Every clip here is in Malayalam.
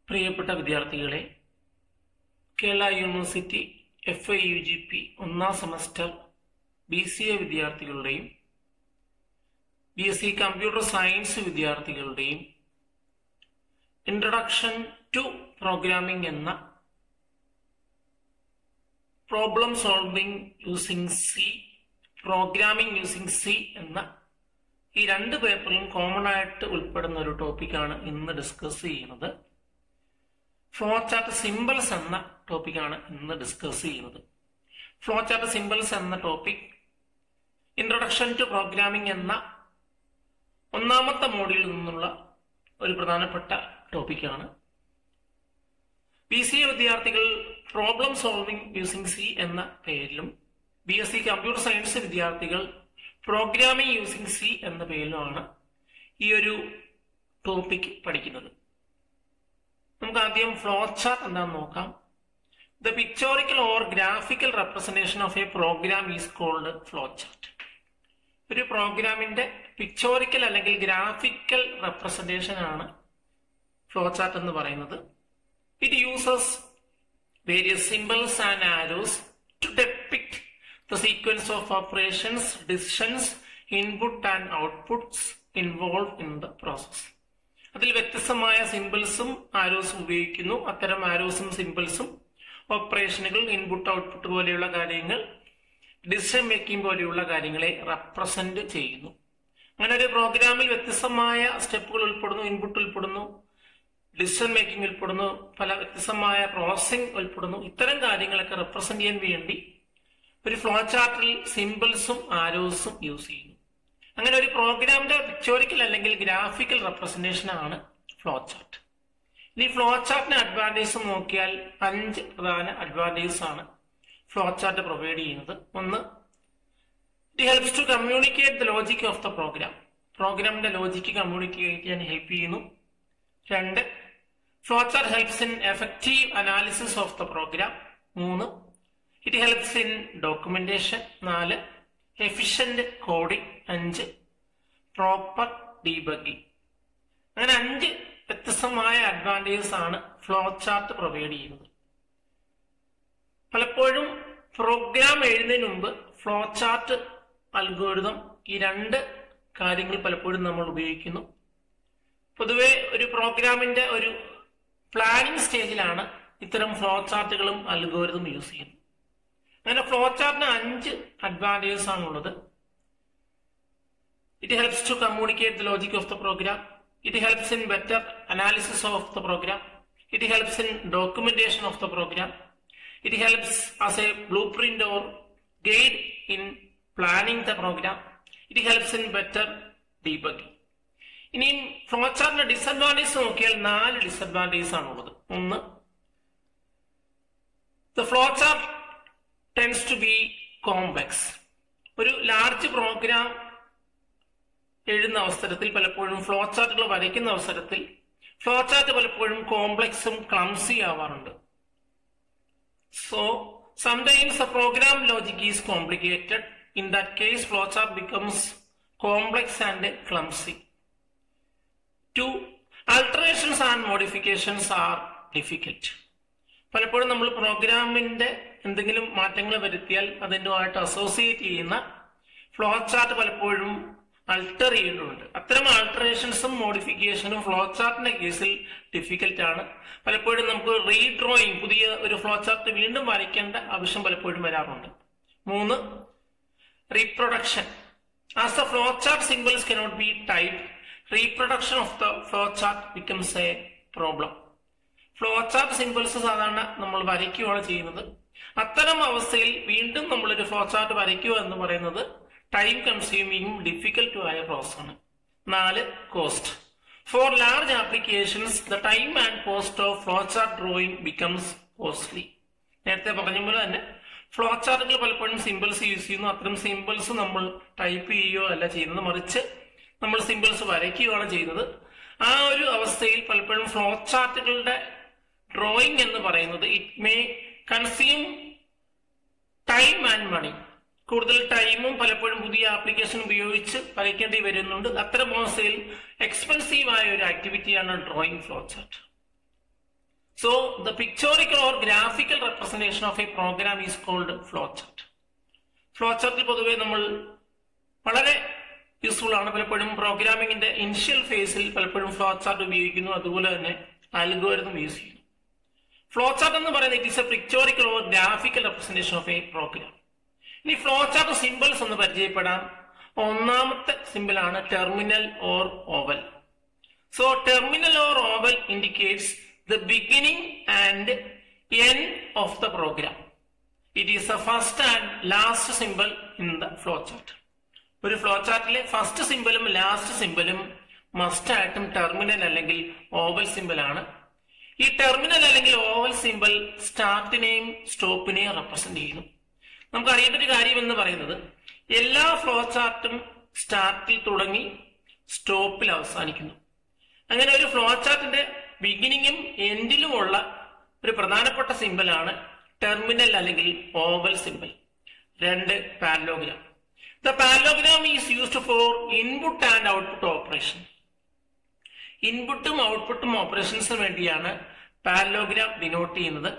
പ്രിയപ്പെട്ട വിദ്യാർത്ഥികളെ Kerala university F I U G P ഒന്നാം സെമസ്റ്റർ ബി സി എ വിദ്യാർത്ഥികളുടെയും B S C computer science വിദ്യാർത്ഥികളുടെയും ഇൻട്രഡക്ഷൻ ടു പ്രോഗ്രാമിംഗ് എന്ന problem solving using C programming using C എന്ന ഈ രണ്ട് പേപ്പറിലും കോമൺ ആയിട്ട് ഉൾപ്പെടുന്ന ഒരു ടോപ്പിക്കാണ് ഇന്ന് ഡിസ്കസ് ചെയ്യുന്നത് ഫ്ലോ ചാർട്ട് സിമ്പിൾസ് എന്ന ടോപ്പിക്കാണ് ഇന്ന് ഡിസ്കസ് ചെയ്യുന്നത് ഫ്ലോ ചാർട്ട് സിമ്പിൾസ് എന്ന ടോപ്പിക് ഇൻട്രൊഡക്ഷൻ ടു പ്രോഗ്രാമിംഗ് എന്ന ഒന്നാമത്തെ മോഡ്യൂളിൽ നിന്നുള്ള ഒരു പ്രധാനപ്പെട്ട ടോപ്പിക്കാണ് ബി സി എ വിദ്യാർത്ഥികൾ പ്രോബ്ലം സോൾവിംഗ് യൂസിംഗ് സി എന്ന പേരിലും B S C computer science വിദ്യാർത്ഥികൾ പ്രോഗ്രാമിംഗ് യൂസിംഗ് സി എന്ന പേരിലുമാണ് ഈ ഒരു ടോപ്പിക് പഠിക്കുന്നത് നമുക്ക് ആദ്യം ഫ്ലോ ചാർട്ട് എന്താണെന്ന് നോക്കാം the pictorial or graphical representation of a program is called flow chart ഒരു പ്രോഗ്രാമിന്റെ പിക്ചോറിക്കൽ അല്ലെങ്കിൽ ഗ്രാഫിക്കൽ റെപ്രസെന്റേഷൻ ആണ് ഫ്ലോ ചാർട്ട് എന്ന് പറയുന്നത് it uses various symbols and arrows to depict the sequence of operations, decisions, input and outputs involved in the process. അതിൽ വ്യത്യസ്തമായ സിമ്പിൾസും ആരോസും ഉപയോഗിക്കുന്നു അത്തരം ആരോസും സിമ്പിൾസും ഓപ്പറേഷനുകൾ ഇൻപുട്ട് ഔട്ട്പുട്ട് പോലെയുള്ള കാര്യങ്ങൾ ഡിസിഷൻ മേക്കിംഗ് പോലെയുള്ള കാര്യങ്ങളെ റെപ്രസെന്റ് ചെയ്യുന്നു അങ്ങനെ ഒരു പ്രോഗ്രാമിൽ വ്യത്യസ്തമായ സ്റ്റെപ്പുകൾ ഉൾപ്പെടുന്നു ഇൻപുട്ട് ഉൾപ്പെടുന്നു ഡിസിഷൻ മേക്കിംഗ് ഉൾപ്പെടുന്നു പല വ്യത്യസ്തമായ പ്രോസസ്സിംഗ് ഉൾപ്പെടുന്നു ഇത്തരം കാര്യങ്ങളൊക്കെ റെപ്രസെന്റ് ചെയ്യാൻ വേണ്ടി ഒരു ഫ്ലോ ചാർട്ടിൽ സിമ്പിൾസും ആരോസും യൂസ് ചെയ്യുന്നു അങ്ങനെ ഒരു പ്രോഗ്രാമിന്റെ പിക്ചോറിക്കൽ അല്ലെങ്കിൽ ഗ്രാഫിക്കൽ റെപ്രസെന്റേഷൻ ആണ് ഫ്ലോ ചാർട്ട് ഇനി ഫ്ലോ ചാർട്ടിന്റെ അഡ്വാൻറ്റേജ് നോക്കിയാൽ അഞ്ച് പ്രധാന അഡ്വാൻറ്റേജസ് ആണ് ഫ്ലോ ചാർട്ട് പ്രൊവൈഡ് ചെയ്യുന്നത് ഒന്ന് it helps to communicate the logic of the program പ്രോഗ്രാമിന്റെ ലോജിക്ക് കമ്മ്യൂണിക്കേറ്റ് ചെയ്യാൻ ഹെൽപ്പ് ചെയ്യുന്നു രണ്ട് flow chart helps in effective analysis of the program മൂന്ന് ഇറ്റ് ഹെൽപ്സ് ഇൻ ഡോക്യുമെന്റേഷൻ നാല് എഫിഷ്യന്റ് കോഡിംഗ് അഞ്ച് പ്രോപ്പർ ഡീബഗിങ് അങ്ങനെ അഞ്ച് വ്യത്യസ്തമായ അഡ്വാൻറ്റേജസ് ആണ് ഫ്ലോ ചാർട്ട് പ്രൊവൈഡ് ചെയ്യുന്നത് പലപ്പോഴും പ്രോഗ്രാം എഴുതുന്നതിന് മുമ്പ് ഫ്ലോ ചാർട്ട് അൽഗോരിതം ഈ രണ്ട് കാര്യങ്ങൾ പലപ്പോഴും നമ്മൾ ഉപയോഗിക്കുന്നു പൊതുവെ ഒരു പ്രോഗ്രാമിന്റെ ഒരു പ്ലാനിങ് സ്റ്റേജിലാണ് ഇത്തരം ഫ്ലോ ചാർട്ടുകളും അൽഗോരിതം യൂസ് ചെയ്യുന്നത് അങ്ങനെ ഫ്ലോ ചാർട്ടിന് അഞ്ച് അഡ്വാൻറ്റേജസ് ആണുള്ളത് it helps to communicate the logic of the program it helps in better analysis of the program it helps in documentation of the program it helps as a blueprint or guide in planning the program it helps in better debugging ഇനിയും ഫ്ലോ ചാർട്ടിന്റെ ഡിസഡ്വാൻറ്റേജ് നോക്കിയാൽ നാല് ഡിസഡ്വാൻറ്റേജസ് ആണുള്ളത് ഒന്ന് the flow chart tends to be complex ഒരു ലാർജ് പ്രോഗ്രാം എഴുതുന്ന അവസരത്തിൽ പലപ്പോഴും ഫ്ലോ ചാർട്ടുകൾ വരയ്ക്കുന്ന അവസരത്തിൽ ഫ്ലോ ചാർട്ട് പലപ്പോഴും കോംപ്ലക്സും ക്ലംസി ആവാറുണ്ട് so sometimes a program logic is complicated in that case flow chart becomes complex and clumsy to alterations and modifications are difficult പലപ്പോഴും നമ്മൾ പ്രോഗ്രാമിന്റെ എന്തെങ്കിലും മാറ്റങ്ങൾ വരുത്തിയാൽ അതിൻ്റെതായിട്ട് അസോസിയേറ്റ് ചെയ്യുന്ന ഫ്ലോ ചാർട്ട് പലപ്പോഴും അൾട്ടർ ചെയ്യേണ്ടതുണ്ട് അത്തരം ആൾട്ടറേഷൻസും മോഡിഫിക്കേഷനും ഫ്ലോ ചാർട്ടിന്റെ കേസിൽ ഡിഫിക്കൽട്ട് ആണ് പലപ്പോഴും നമുക്ക് റീഡ്രോയിങ് പുതിയ ഒരു ഫ്ലോ ചാർട്ട് വീണ്ടും വരയ്ക്കേണ്ട ആവശ്യം പലപ്പോഴും വരാറുണ്ട് മൂന്ന് reproduction as the flow chart symbols cannot be type reproduction of the flow chart becomes a problem flow chart symbols സാധാരണ നമ്മൾ വരയ്ക്കുകയാണ് ചെയ്യുന്നത് അത്തരം അവസ്ഥയിൽ വീണ്ടും നമ്മളൊരു ഫ്ലോ ചാർട്ട് വരയ്ക്കുക എന്ന് പറയുന്നത് ടൈം കൺസ്യൂമിങ്ങും ഡിഫിക്കൽട്ടും ആയ പ്രോസസ്സാണ് നാല് cost for large applications the time and cost of flow chart drawing becomes costly നേരത്തെ പറഞ്ഞ പോലെ തന്നെ ഫ്ലോ ചാർട്ടുകൾ പലപ്പോഴും സിമ്പിൾസ് യൂസ് ചെയ്യുന്നു അത്തരം സിമ്പിൾസ് നമ്മൾ ടൈപ്പ് ചെയ്യുകയോ അല്ല ചെയ്യുന്നത് മറിച്ച് നമ്മൾ സിമ്പിൾസ് വരയ്ക്കുകയാണ് ചെയ്യുന്നത് ആ ഒരു അവസ്ഥയിൽ പലപ്പോഴും ഫ്ലോ ചാർട്ടുകളുടെ ഡ്രോയിങ് എന്ന് പറയുന്നത് it may consume time and money കൂടുതൽ ടൈമും പലപ്പോഴും പുതിയ ആപ്ലിക്കേഷൻ ഉപയോഗിച്ച് വരയ്ക്കേണ്ടി വരുന്നുണ്ട് അത്തരം അവസ്ഥയിൽ എക്സ്പെൻസീവ് ആയ ഒരു ആക്ടിവിറ്റിയാണ് drawing flow chart so the pictorial or graphical representation of a program is called flow chart flow ചാർട്ടിൽ പൊതുവെ നമ്മൾ വളരെ യൂസ്ഫുൾ ആണ് പലപ്പോഴും പ്രോഗ്രാമിംഗിന്റെ ഇനിഷ്യൽ ഫേസിൽ പലപ്പോഴും ഫ്ലോ ചാർട്ട് ഉപയോഗിക്കുന്നു അതുപോലെ തന്നെ അൽഗോരിതം യൂസ് ചെയ്യുന്നു ഫ്ലോ ചാർട്ട് എന്ന് പറയുന്നത് it is a pictorial or graphical representation of a program ഇനി ഫ്ലോ ചാർട്ട് സിമ്പിൾസ് ഒന്ന് പരിചയപ്പെടാം ഒന്നാമത്തെ സിമ്പിൾ ആണ് terminal or oval so terminal or oval indicates the beginning and end of the program it is the first and last symbol in the flow chart ഒരു ഫ്ലോ ചാർട്ടിലെ ഫസ്റ്റ് സിമ്പിളും ലാസ്റ്റ് സിമ്പിളും മസ്റ്റ് ആയിട്ടും ടെർമിനൽ അല്ലെങ്കിൽ ഓവൽ സിമ്പിൾ ആണ് ഈ ടെർമിനൽ അല്ലെങ്കിൽ ഓവൽ സിമ്പിൾ സ്റ്റാർട്ടിനെയും സ്റ്റോപ്പിനെയും റെപ്രസെന്റ് ചെയ്യുന്നു നമുക്ക് അറിയേണ്ട ഒരു കാര്യം എന്ന് പറയുന്നത് എല്ലാ ഫ്ലോ ചാർട്ടും സ്റ്റാർട്ടിൽ തുടങ്ങി സ്റ്റോപ്പിൽ അവസാനിക്കുന്നു അങ്ങനെ ഒരു ഫ്ലോ ചാർട്ടിന്റെ ബിഗിനിങ്ങും എൻഡിലുമുള്ള ഒരു പ്രധാനപ്പെട്ട സിമ്പിളാണ് ടെർമിനൽ അല്ലെങ്കിൽ ഓവൽ സിമ്പിൾ രണ്ട് parallelogram the parallelogram is used for input and output operation ഇൻപുട്ടും ഔട്ട്പുട്ടും ഓപ്പറേഷൻസിന് വേണ്ടിയാണ് പാരലോഗ്രാം ഡിനോട്ട് ചെയ്യുന്നത്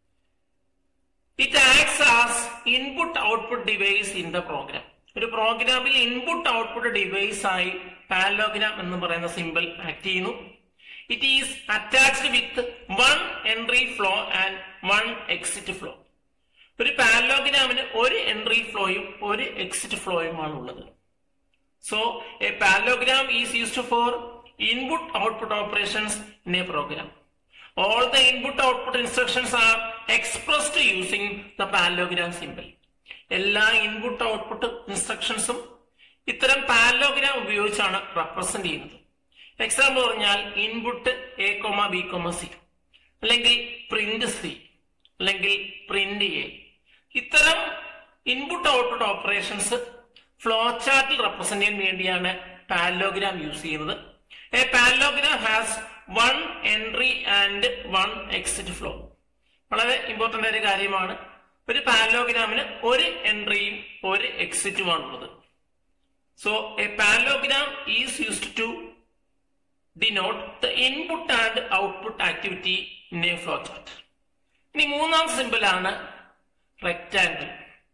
it acts as input output device in the program ഒരു പ്രോഗ്രാമിൽ ഇൻപുട്ട് ഔട്ട്പുട്ട് ഡിവൈസ് ആയി പാരലോഗ്രാം എന്ന് പറയുന്ന സിമ്പിൾ ആക്ട് ചെയ്യുന്നു it is attached with one entry flow and one exit flow ഒരു പാരലോഗ്രാമിന് ഒരു എൻട്രി ഫ്ലോയും ഒരു എക്സിറ്റ് ഫ്ലോയുമാണ് ഉള്ളത് so a parallelogram is used for input output operations in a program all the input output instructions are expressed using the parallelogram symbol എല്ലാ ഇൻപുട്ട് ഔട്ട്പുട്ട് ഇൻസ്ട്രക്ഷൻസും ഇത്തരം പാരലോഗ്രാം ഉപയോഗിച്ചാണ് റെപ്രസെന്റ് ചെയ്യുന്നത് എക്സാമ്പിൾ പറഞ്ഞാൽ input A comma B comma C അല്ലെങ്കിൽ പ്രിന്റ് സി അല്ലെങ്കിൽ പ്രിന്റ് എ ഇത്തരം ഇൻപുട്ട് ഔട്ട്പുട്ട് ഓപ്പറേഷൻസ് ഫ്ലോ ചാർട്ടിൽ റെപ്രസെന്റ് ചെയ്യാൻ വേണ്ടിയാണ് പാരലോഗ്രാം യൂസ് ചെയ്യുന്നത് a parallelogram has one entry and one exit flow വളരെ ഇമ്പോർട്ടന്റ് ആയ ഒരു കാര്യമാണ് ഒരു പാരലോഗ്രാമിന് ഒരു എൻട്രിയും ഒരു എക്സിറ്റുമാണ് ഉള്ളത് so a parallelogram is used to denote the input and output activity in a flow chart ഇനി മൂന്നാം സിമ്പിൾ ആണ് rectangle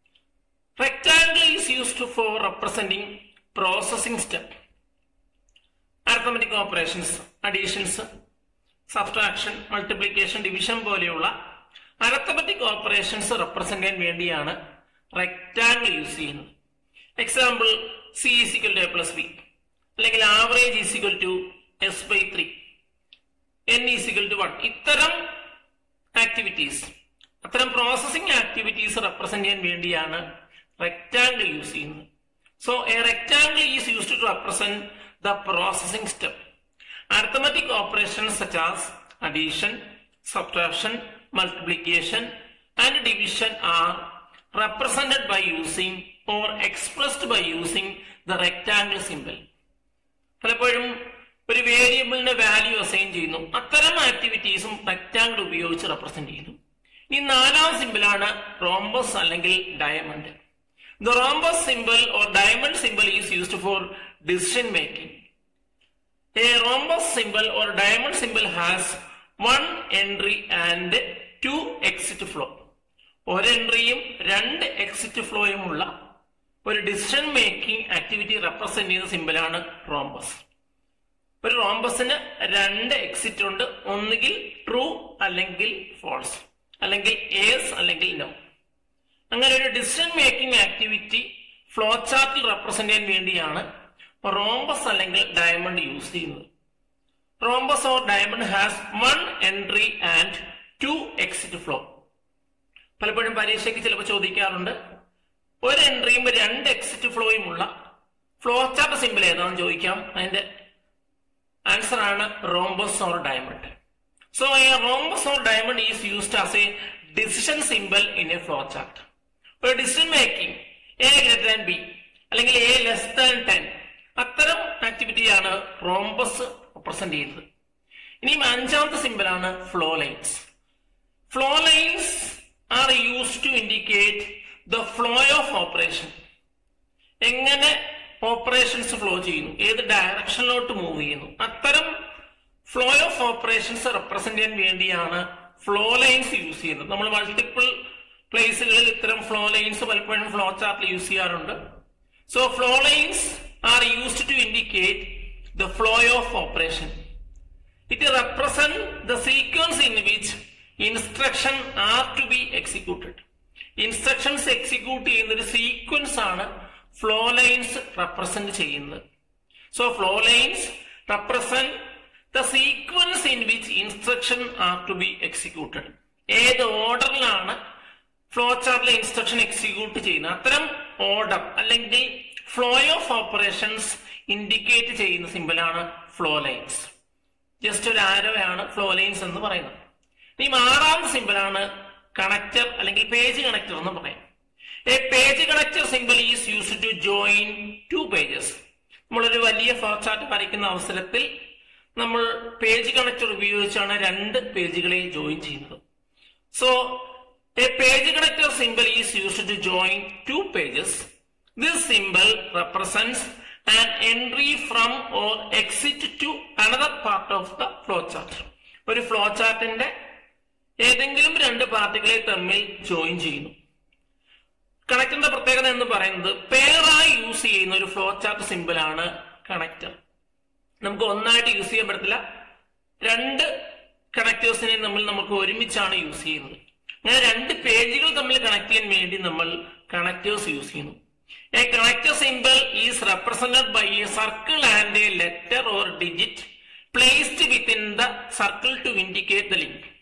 rectangle is used for representing processing step arithmetic operations additions subtraction multiplication division പോലെയുള്ള അരത്തമെറ്റിക് ഓപ്പറേഷൻസ് റെപ്രസെന്റ് ചെയ്യാൻ വേണ്ടിയാണ് റെക്ടാംഗിൾ യൂസ് ചെയ്യുന്നത് example C is equal to A plus B അല്ലെങ്കിൽ average is equal to S by three N is equal to one ഇത്തരം ആക്ടിവിറ്റീസ് അത്തരം പ്രോസസിംഗ് ആക്ടിവിറ്റീസ് റെപ്രസെന്റ് ചെയ്യാൻ വേണ്ടിയാണ് റെക്ടാംഗിൾ യൂസ് ചെയ്യുന്നത് so a rectangle is used to represent the processing step. Arithmetic operations such as addition, subtraction, multiplication, and division are represented by using or expressed by using the rectangle symbol. പലപ്പോഴും ഒരു വേരിയബിളിന്റെ വാല്യൂ അസൈൻ ചെയ്യുന്നു അത്തരം ആക്ടിവിറ്റീസും റെക്ടാംഗിൾ ഉപയോഗിച്ച് റെപ്രസെന്റ് ചെയ്യുന്നു ഇനി നാലാം സിമ്പിളാണ് റോംബസ് അല്ലെങ്കിൽ diamond the rhombus symbol or diamond symbol is used for decision making. A rhombus symbol or diamond symbol has one entry and two exit flow. ഒരു എൻട്രിയും രണ്ട് എക്സിറ്റ് ഫ്ലോയും ഉള്ള ഒരു ഡിസിഷൻ മേക്കിംഗ് ആക്ടിവിറ്റി റെപ്രസെന്റ് ചെയ്യുന്ന സിമ്പിളാണ് റോംബസ് ഒരു റോംബസിന് രണ്ട് എക്സിറ്റ് ഉണ്ട് ഒന്നുകിൽ ട്രൂ അല്ലെങ്കിൽ ഫോൾസ് അല്ലെങ്കിൽ ഏസ് അല്ലെങ്കിൽ നോ അങ്ങനെ ഒരു ഡിസിഷൻ മേക്കിംഗ് ആക്ടിവിറ്റി ഫ്ലോ ചാർട്ടിൽ റെപ്രസെന്റ് ചെയ്യാൻ വേണ്ടിയാണ് റോംബസ് അല്ലെങ്കിൽ ഡയമണ്ട് യൂസ് ചെയ്യുന്നത് rhombus or diamond has one entry and two exit flow പലപ്പോഴും പരീക്ഷയ്ക്ക് ചിലപ്പോൾ ചോദിക്കാറുണ്ട് ഒരു എൻട്രിയും രണ്ട് എക്സിറ്റ് ഫ്ലോയും ഉള്ള ഫ്ലോ ചാർട്ട് സിമ്പിൾ ഏതാണെന്ന് ചോദിക്കാം അതിന്റെ ആൻസർ ആണ് rhombus or diamond so a rhombus or diamond is used as a decision symbol in a flow chart ഒരു decision making A greater than B അല്ലെങ്കിൽ എ ലെസ് ദാൻ ടെൻ അത്തരം ആക്ടിവിറ്റിയാണ് റോംബസ് റെപ്രസെന്റ് ചെയ്യുന്നത് ഇനിയും അഞ്ചാമത്തെ സിമ്പിൾ ആണ് flow lines flow lines are use to indicate the flow of operation എങ്ങനെ ഓപ്പറേഷൻസ് ഫ്ലോ ചെയ്യുന്നു ഏത് ഡയറക്ഷനിലോട്ട് മൂവ് ചെയ്യുന്നു അത്തരം ഫ്ലോ ഓഫ് ഓപ്പറേഷൻസ് റെപ്രസെന്റ് ചെയ്യാൻ വേണ്ടിയാണ് ഫ്ലോ ലൈൻസ് യൂസ് ചെയ്യുന്നത് നമ്മൾ മൾട്ടിപ്പിൾ പ്ലേസുകളിൽ ഇത്തരം ഫ്ലോ ലൈൻസ് പലപ്പോഴും ഫ്ലോ ചാർട്ടിൽ യൂസ് ചെയ്യാറുണ്ട് so flow lines are used to indicate the flow of operation it represent the sequence in which instruction are to be executed instructions execute ചെയ്യുന്ന ഒരു സീക്വൻസ് ആണ് ഫ്ലോ ലൈൻസ് റെപ്രസെന്റ് ചെയ്യുന്നത് so flow lines represent the sequence in which instruction are to be executed ഏത് ഓർഡറിലാണ് ഫ്ലോ ചാർട്ടിലെ ഇൻസ്ട്രക്ഷൻ എക്സിക്യൂട്ട് ചെയ്യുന്നത് അത്തരം ഓർഡർ അല്ലെങ്കിൽ ഫ്ലോ ഓഫ് ഓപ്പറേഷൻസ് ഇൻഡിക്കേറ്റ് ചെയ്യുന്ന സിമ്പിളാണ് ഫ്ലോ ലൈൻസ് ജസ്റ്റ് ഒരു ആരോയാണ് ഫ്ലോ ലൈൻസ് എന്ന് പറയുന്നത് ഇനി ആറാമത്തെ സിമ്പിളാണ് കണക്ടർ അല്ലെങ്കിൽ പേജ് കണക്ടർ എന്ന് പറയാം a page connector symbol is use to join two pages നമ്മളൊരു വലിയ ഫ്ലോ ചാർട്ട് വരയ്ക്കുന്ന അവസരത്തിൽ നമ്മൾ പേജ് കണക്ടർ ഉപയോഗിച്ചാണ് രണ്ട് പേജുകളെ ജോയിൻ ചെയ്യുന്നത് so a page connector symbol is use to join two pages this symbol represents an entry from or exit to another part of the flow chart ഒരു ഫ്ലോ ചാർട്ടിന്റെ ഏതെങ്കിലും രണ്ട് പാർട്ടുകളെ തമ്മിൽ ജോയിൻ ചെയ്യുന്നു കണക്ടറിന്റെ പ്രത്യേകത എന്ന് പറയുന്നത് പെയറായി യൂസ് ചെയ്യുന്ന ഒരു ഫ്ലോ ചാർട്ട് സിമ്പിൾ ആണ് കണക്ടർ നമുക്ക് ഒന്നായിട്ട് യൂസ് ചെയ്യാൻ പറ്റത്തില്ല രണ്ട് കണക്ടേഴ്സിനെ നമ്മൾ നമുക്ക് ഒരുമിച്ചാണ് യൂസ് ചെയ്യുന്നത് അങ്ങനെ രണ്ട് പേജുകൾ തമ്മിൽ കണക്ട് ചെയ്യാൻ വേണ്ടി നമ്മൾ കണക്ടേഴ്സ് യൂസ് ചെയ്യുന്നു a connector symbol is represented by a circle and a letter or digit placed within the circle to indicate the link